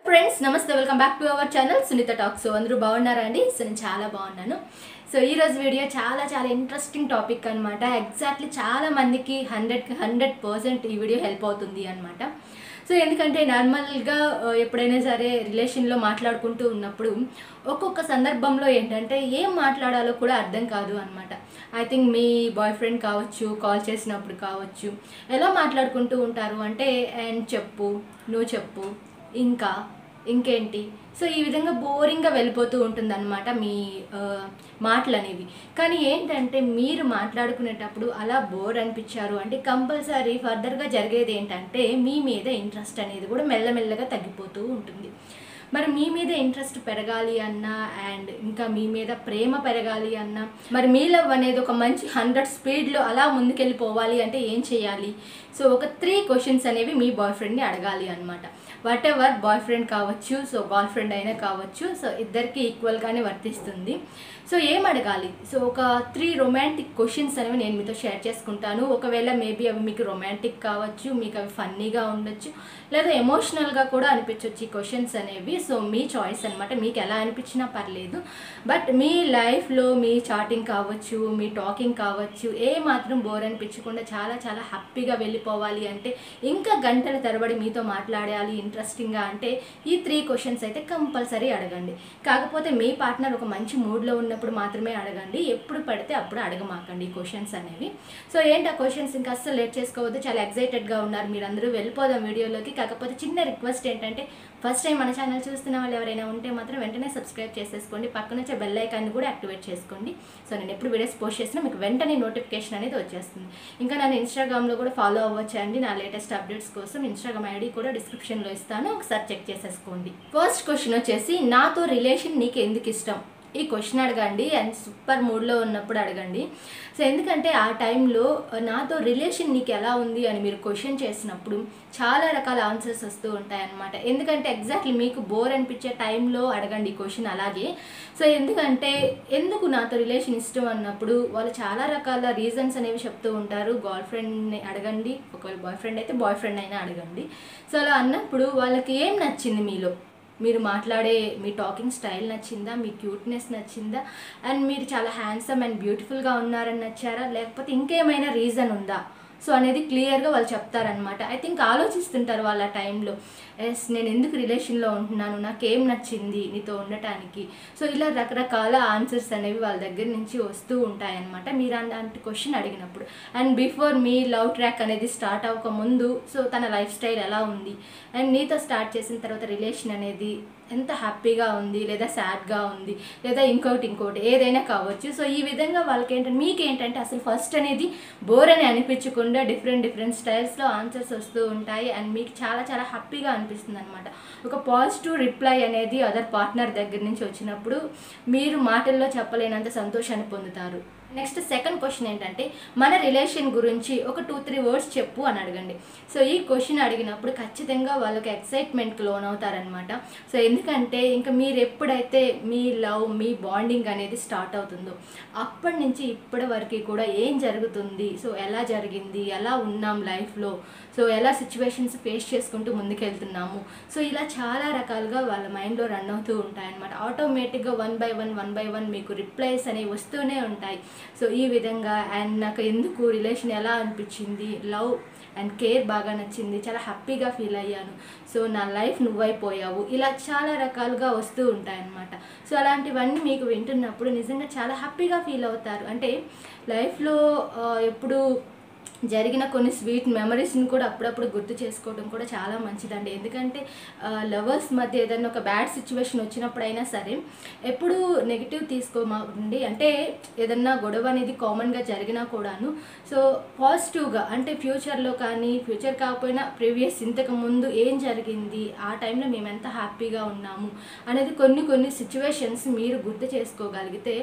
friends నమస్తే welcome back to our channel Sunitha talk so అందరూ బాగున్నారా అండి సో నేను చాలా బాగున్నాను సో ఈ రోజు వీడియో చాలా చాలా ఇంట్రెస్టింగ్ టాపిక్ అనమాట ఎగ్జాక్ట్లీ చాలా మందికి హండ్రెడ్కి హండ్రెడ్ పర్సెంట్ ఈ వీడియో హెల్ప్ అవుతుంది అనమాట సో ఎందుకంటే నార్మల్గా ఆ, ఎప్పుడైనా సరే రిలేషన్లో మాట్లాడుకుంటూ ఉన్నప్పుడు ఒక్కొక్క సందర్భంలో ఏంటంటే ఏం మాట్లాడాలో కూడా అర్థం కాదు అనమాట ఐ థింక్ మీ బాయ్ ఫ్రెండ్ కావచ్చు కాల్ చేసినప్పుడు కావచ్చు ఎలా మాట్లాడుకుంటూ ఉంటారు అంటే అండ్ చెప్పు నువ్వు చెప్పు ఇంకా ఇంకేంటి సో ఈ విధంగా బోరింగ్గా వెళ్ళిపోతూ ఉంటుంది అనమాట మీ ఆ, మాటలు అనేవి కానీ ఏంటంటే మీరు మాట్లాడుకునేటప్పుడు అలా బోర్ అనిపించారు అంటే కంపల్సరీ ఫర్దర్గా జరిగేది ఏంటంటే మీ మీద ఇంట్రెస్ట్ అనేది కూడా మెల్లమెల్లగా తగ్గిపోతూ ఉంటుంది మరి మీ మీద ఇంట్రెస్ట్ పెరగాలి అన్నా అండ్ ఇంకా మీ మీద ప్రేమ పెరగాలి అన్నా మరి మీ లవ్ అనేది ఒక మంచి హండ్రెడ్ స్పీడ్లో అలా ముందుకెళ్ళిపోవాలి అంటే ఏం చేయాలి సో ఒక త్రీ క్వశ్చన్స్ అనేవి మీ బాయ్ ఫ్రెండ్ని అడగాలి అనమాట వాట్ ఎవర్ బాయ్ ఫ్రెండ్ కావచ్చు సో గర్ల్ ఫ్రెండ్ అయినా కావచ్చు సో ఇద్దరికి ఈక్వల్గానే వర్తిస్తుంది సో ఏం అడగాలి సో ఒక త్రీ రొమాంటిక్ క్వశ్చన్స్ అనేవి నేను మీతో షేర్ చేసుకుంటాను ఒకవేళ మేబీ అవి మీకు రొమాంటిక్ కావచ్చు మీకు అవి ఫన్నీగా ఉండొచ్చు లేదా ఎమోషనల్గా కూడా అనిపించవచ్చు ఈ క్వశ్చన్స్ అనేవి సో మీ చాయిస్ అనమాట మీకు ఎలా అనిపించినా పర్లేదు బట్ మీ లైఫ్లో మీ చాటింగ్ కావచ్చు మీ టాకింగ్ కావచ్చు ఏ మాత్రం బోర్ అనిపించకుండా చాలా చాలా హ్యాపీగా వెళ్ళిపోవాలి అంటే ఇంకా గంటల తరబడి మీతో మాట్లాడాలి ఇంట్రెస్టింగ్గా అంటే ఈ త్రీ క్వశ్చన్స్ అయితే కంపల్సరీ అడగండి కాకపోతే మీ పార్ట్నర్ ఒక మంచి మూడ్లో ఉన్నప్పుడు మాత్రమే అడగండి ఎప్పుడు పడితే అప్పుడు అడగమాకండి ఈ క్వశ్చన్స్ అనేవి సో ఏంటి ఆ క్వశ్చన్స్ ఇంకా అస్సలు లేట్ చేసుకోవద్దు చాలా ఎక్సైటెడ్గా ఉన్నారు మీరు అందరూ వెళ్ళిపోదాం వీడియోలోకి కాకపోతే చిన్న రిక్వెస్ట్ ఏంటంటే ఫస్ట్ టైం మన ఛానల్ చూస్తున్న వాళ్ళు ఎవరైనా ఉంటే మాత్రం వెంటనే సబ్స్క్రైబ్ చేసేసుకోండి పక్కన వచ్చే బెల్ ఐకాన్ని కూడా యాక్టివేట్ చేసుకోండి సో నేను ఎప్పుడు వీడియోస్ పోస్ట్ చేసినా మీకు వెంటనే నోటిఫికేషన్ అనేది వచ్చేస్తుంది ఇంకా నన్ను ఇన్స్టాగ్రామ్లో కూడా ఫాలో అవ్వచ్చండి నా లేటెస్ట్ అప్డేట్స్ కోసం ఇన్స్టాగ్రామ్ ఐడి కూడా డిస్క్రిప్షన్లో ఇస్తాను ఒకసారి చెక్ చేసేసుకోండి ఫస్ట్ క్వశ్చన్ వచ్చేసి నాతో రిలేషన్ నీకు ఎందుకు ఇష్టం ఈ క్వశ్చన్ అడగండి అండ్ సూపర్ మూడ్లో ఉన్నప్పుడు అడగండి సో ఎందుకంటే ఆ టైంలో నాతో రిలేషన్ నీకు ఎలా ఉంది అని మీరు క్వశ్చన్ చేసినప్పుడు చాలా రకాల ఆన్సర్స్ వస్తూ ఉంటాయన్నమాట ఎందుకంటే ఎగ్జాక్ట్లీ మీకు బోర్ అనిపించే టైంలో అడగండి ఈ క్వశ్చన్ అలాగే సో ఎందుకంటే ఎందుకు నాతో రిలేషన్ ఇష్టం అన్నప్పుడు వాళ్ళు చాలా రకాల రీజన్స్ అనేవి చెప్తూ ఉంటారు గర్ల్ ఫ్రెండ్ని అడగండి ఒకవేళ బాయ్ ఫ్రెండ్ అయితే బాయ్ ఫ్రెండ్ అయినా అడగండి సో అలా అన్నప్పుడు వాళ్ళకి ఏం నచ్చింది మీలో మీరు మాట్లాడే మీ టాకింగ్ స్టైల్ నచ్చిందా మీ క్యూట్నెస్ నచ్చిందా అండ్ మీరు చాలా హ్యాండ్సమ్ అండ్ బ్యూటిఫుల్గా ఉన్నారని నచ్చారా లేకపోతే ఇంకేమైనా రీజన్ ఉందా సో అనేది క్లియర్గా వాళ్ళు చెప్తారనమాట ఐ థింక్ ఆలోచిస్తుంటారు వాళ్ళ టైంలో ఎస్ నేను ఎందుకు రిలేషన్లో ఉంటున్నాను నాకేం నచ్చింది నీతో ఉండటానికి సో ఇలా రకరకాల ఆన్సర్స్ అనేవి వాళ్ళ దగ్గర నుంచి వస్తూ ఉంటాయన్నమాట మీరు అలాంటి క్వశ్చన్ అడిగినప్పుడు అండ్ బిఫోర్ మీ లవ్ ట్రాక్ అనేది స్టార్ట్ అవ్వక ముందు సో తన లైఫ్ స్టైల్ ఎలా ఉంది అండ్ నీతో స్టార్ట్ చేసిన తర్వాత రిలేషన్ అనేది ఎంత హ్యాపీగా ఉంది లేదా సాడ్గా ఉంది లేదా ఇంకోటి ఇంకోటి ఏదైనా కావచ్చు సో ఈ విధంగా వాళ్ళకి ఏంటంటే మీకు ఏంటంటే అసలు ఫస్ట్ అనేది బోర్ అని అనిపించకుండా డిఫరెంట్ డిఫరెంట్ స్టైల్స్లో ఆన్సర్స్ వస్తూ ఉంటాయి అండ్ మీకు చాలా చాలా హ్యాపీగా అనిపిస్తుంది అనమాట ఒక పాజిటివ్ రిప్లై అనేది అదర్ పార్ట్నర్ దగ్గర నుంచి వచ్చినప్పుడు మీరు మాటల్లో చెప్పలేనంత సంతోషాన్ని పొందుతారు నెక్స్ట్ సెకండ్ క్వశ్చన్ ఏంటంటే మన రిలేషన్ గురించి ఒక టూ త్రీ వర్డ్స్ చెప్పు అని అడగండి సో ఈ క్వశ్చన్ అడిగినప్పుడు ఖచ్చితంగా వాళ్ళకి ఎక్సైట్మెంట్కి లోన్ అవుతారనమాట సో ఎందుకంటే ఇంకా మీరు ఎప్పుడైతే మీ లవ్ మీ బాండింగ్ అనేది స్టార్ట్ అవుతుందో అప్పటి నుంచి ఇప్పటి వరకు కూడా ఏం జరుగుతుంది సో ఎలా జరిగింది ఎలా ఉన్నాం లైఫ్లో సో ఎలా సిచ్యువేషన్స్ ఫేస్ చేసుకుంటూ ముందుకెళ్తున్నాము సో ఇలా చాలా రకాలుగా వాళ్ళ మైండ్లో రన్ అవుతూ ఉంటాయన్నమాట ఆటోమేటిక్గా one by one one by one మీకు రిప్లైస్ అనేవి వస్తూనే ఉంటాయి సో ఈ విధంగా అండ్ నాకు ఎందుకు రిలేషన్ ఎలా అనిపించింది లవ్ అండ్ కేర్ బాగా నచ్చింది చాలా హ్యాపీగా ఫీల్ అయ్యాను సో నా లైఫ్ నువ్వైపోయావు ఇలా చాలా రకాలుగా వస్తూ ఉంటాయన్నమాట సో అలాంటివన్నీ మీకు వింటున్నప్పుడు నిజంగా చాలా హ్యాపీగా ఫీల్ అవుతారు అంటే లైఫ్లో ఎప్పుడు జరిగిన కొన్ని స్వీట్ మెమరీస్ని కూడా అప్పుడప్పుడు గుర్తు చేసుకోవడం కూడా చాలా మంచిదండి ఎందుకంటే లవర్స్ మధ్య ఏదైనా ఒక బ్యాడ్ సిచ్యువేషన్ వచ్చినప్పుడైనా సరే ఎప్పుడు నెగిటివ్ తీసుకోమండి అంటే ఏదన్నా గొడవ అనేది కామన్గా జరిగినా కూడాను సో పాజిటివ్గా అంటే ఫ్యూచర్లో కానీ ఫ్యూచర్ కాకపోయినా ప్రీవియస్ ఇంతకు ముందు ఏం జరిగింది ఆ టైంలో మేము ఎంత హ్యాపీగా ఉన్నాము అనేది కొన్ని కొన్ని సిచ్యువేషన్స్ మీరు గుర్తు చేసుకోగలిగితే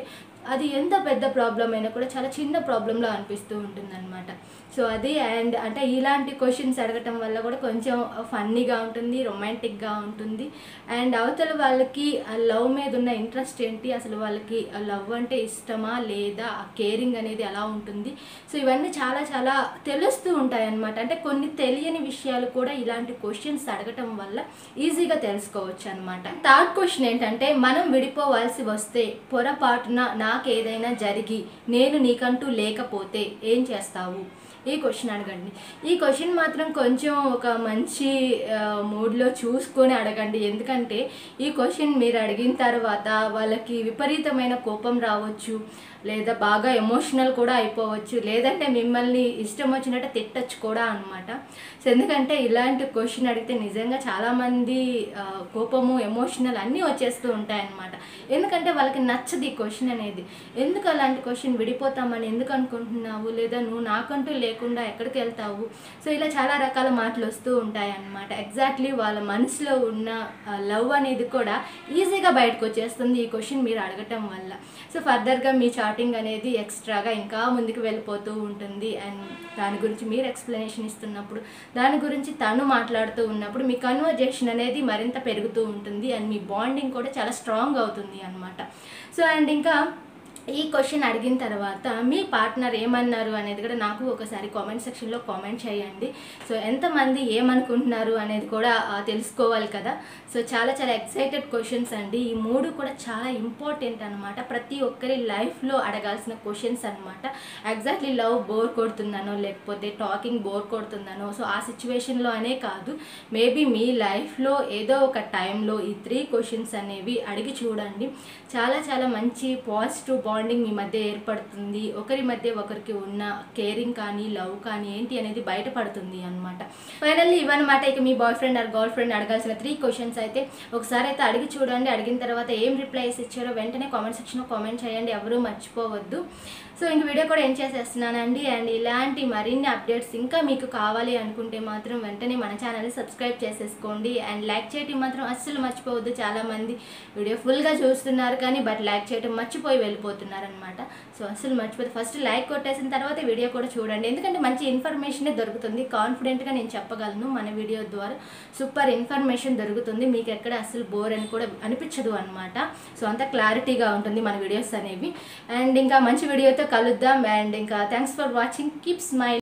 అది ఎంత పెద్ద ప్రాబ్లం అయినా కూడా చాలా చిన్న ప్రాబ్లంలో అనిపిస్తూ ఉంటుందన్నమాట సో అది అండ్ అంటే ఇలాంటి క్వశ్చన్స్ అడగటం వల్ల కూడా కొంచెం ఫన్నీగా ఉంటుంది రొమాంటిక్గా ఉంటుంది అండ్ అవతల వాళ్ళకి ఆ లవ్ మీద ఉన్న ఇంట్రెస్ట్ ఏంటి అసలు వాళ్ళకి లవ్ అంటే ఇష్టమా లేదా ఆ కేరింగ్ అనేది ఎలా ఉంటుంది సో ఇవన్నీ చాలా చాలా తెలుస్తూ ఉంటాయి అన్నమాట అంటే కొన్ని తెలియని విషయాలు కూడా ఇలాంటి క్వశ్చన్స్ అడగటం వల్ల ఈజీగా తెలుసుకోవచ్చు అనమాట థర్డ్ క్వశ్చన్ ఏంటంటే మనం విడిపోవాల్సి వస్తే పొరపాటున నాకేదైనా జరిగి నేను నీకంటూ లేకపోతే ఏం చేస్తావు ఈ క్వశ్చన్ అడగండి ఈ క్వశ్చన్ మాత్రం కొంచెం ఒక మంచి మూడ్లో చూసుకొని అడగండి ఎందుకంటే ఈ క్వశ్చన్ మీరు అడిగిన తర్వాత వాళ్ళకి విపరీతమైన కోపం రావచ్చు లేదా బాగా ఎమోషనల్ కూడా అయిపోవచ్చు లేదంటే మిమ్మల్ని ఇష్టం వచ్చినట్టు తిట్టచ్చు కూడా అనమాట సో ఎందుకంటే ఇలాంటి క్వశ్చన్ అడిగితే నిజంగా చాలామంది ఆ, కోపము ఎమోషనల్ అన్నీ వచ్చేస్తూ ఉంటాయన్నమాట ఎందుకంటే వాళ్ళకి నచ్చదు ఈ క్వశ్చన్ అనేది ఎందుకు అలాంటి క్వశ్చన్ విడిపోతామని ఎందుకు అనుకుంటున్నావు లేదా నువ్వు నాకంటూ లేకుండా ఎక్కడికి వెళ్తావు సో ఇలా చాలా రకాల మాటలు వస్తూ ఉంటాయి అన్నమాట ఎగ్జాక్ట్లీ వాళ్ళ మనసులో ఉన్న లవ్ అనేది కూడా ఈజీగా బయటకు వచ్చేస్తుంది ఈ క్వశ్చన్ మీరు అడగటం వల్ల సో ఫర్దర్గా మీ చాటింగ్ అనేది ఎక్స్ట్రాగా ఇంకా ముందుకు వెళ్ళిపోతూ ఉంటుంది అండ్ దాని గురించి మీరు ఎక్స్ప్లెనేషన్ ఇస్తున్నప్పుడు దాని గురించి తను మాట్లాడుతూ ఉన్నప్పుడు మీ కన్వర్జేషన్ అనేది మరింత పెరుగుతూ ఉంటుంది అండ్ మీ బాండింగ్ కూడా చాలా స్ట్రాంగ్ అవుతుంది అనమాట సో అండ్ ఇంకా ఈ క్వశ్చన్ అడిగిన తర్వాత మీ పార్ట్నర్ ఏమన్నారు అనేది కూడా నాకు ఒకసారి కామెంట్ సెక్షన్లో కామెంట్ చేయండి సో ఎంతమంది ఏమనుకుంటున్నారు అనేది కూడా ఆ, తెలుసుకోవాలి కదా సో చాలా చాలా ఎక్సైటెడ్ క్వశ్చన్స్ అండి ఈ మూడు కూడా చాలా ఇంపార్టెంట్ అనమాట ప్రతి ఒక్కరి లైఫ్లో అడగాల్సిన క్వశ్చన్స్ అనమాట ఎగ్జాక్ట్లీ లవ్ బోర్ కొడుతున్నానో లేకపోతే టాకింగ్ బోర్ కొడుతున్నానో సో ఆ సిచ్యువేషన్లో అనే కాదు మేబీ మీ లైఫ్లో ఏదో ఒక టైంలో ఈ త్రీ క్వశ్చన్స్ అనేవి అడిగి చూడండి చాలా చాలా మంచి పాజిటివ్ బాండింగ్ మీ మధ్య ఏర్పడుతుంది ఒకరి మధ్య ఒకరికి ఉన్న కేరింగ్ కానీ లవ్ కానీ ఏంటి అనేది బయటపడుతుంది అనమాట ఫైనల్లీ ఇవన్నమాట ఇక మీ boyfriend or girlfriend అడగాల్సిన త్రీ క్వశ్చన్స్ అయితే ఒకసారి అయితే అడిగి చూడండి అడిగిన తర్వాత ఏం రిప్లైస్ ఇచ్చారో వెంటనే కామెంట్ సెక్షన్లో కామెంట్ చేయండి ఎవరూ మర్చిపోవద్దు సో ఇంక వీడియో కూడా ఏం చేసేస్తున్నానండి అండ్ ఇలాంటి మరిన్ని అప్డేట్స్ ఇంకా మీకు కావాలి అనుకుంటే మాత్రం వెంటనే మన ఛానల్ని సబ్స్క్రైబ్ చేసేసుకోండి అండ్ లైక్ చేయటం మాత్రం అస్సలు మర్చిపోవద్దు చాలామంది వీడియో ఫుల్గా చూస్తున్నారు కానీ బట్ లైక్ చేయటం మర్చిపోయి వెళ్ళిపోతున్నారు అనమాట సో అస్సలు మర్చిపోతే ఫస్ట్ లైక్ కొట్టేసిన తర్వాత వీడియో కూడా చూడండి ఎందుకంటే మంచి ఇన్ఫర్మేషనే దొరుకుతుంది కాన్ఫిడెంట్గా నేను చెప్పగలను మన వీడియో ద్వారా సూపర్ ఇన్ఫర్మేషన్ దొరుకుతుంది మీకు ఎక్కడ అస్సలు బోర్ అని కూడా అనిపించదు అనమాట సో అంత క్లారిటీగా ఉంటుంది మన వీడియోస్ అనేవి అండ్ ఇంకా మంచి వీడియోతో కలుద్దాం అండ్ ఇంకా thanks for watching keep smile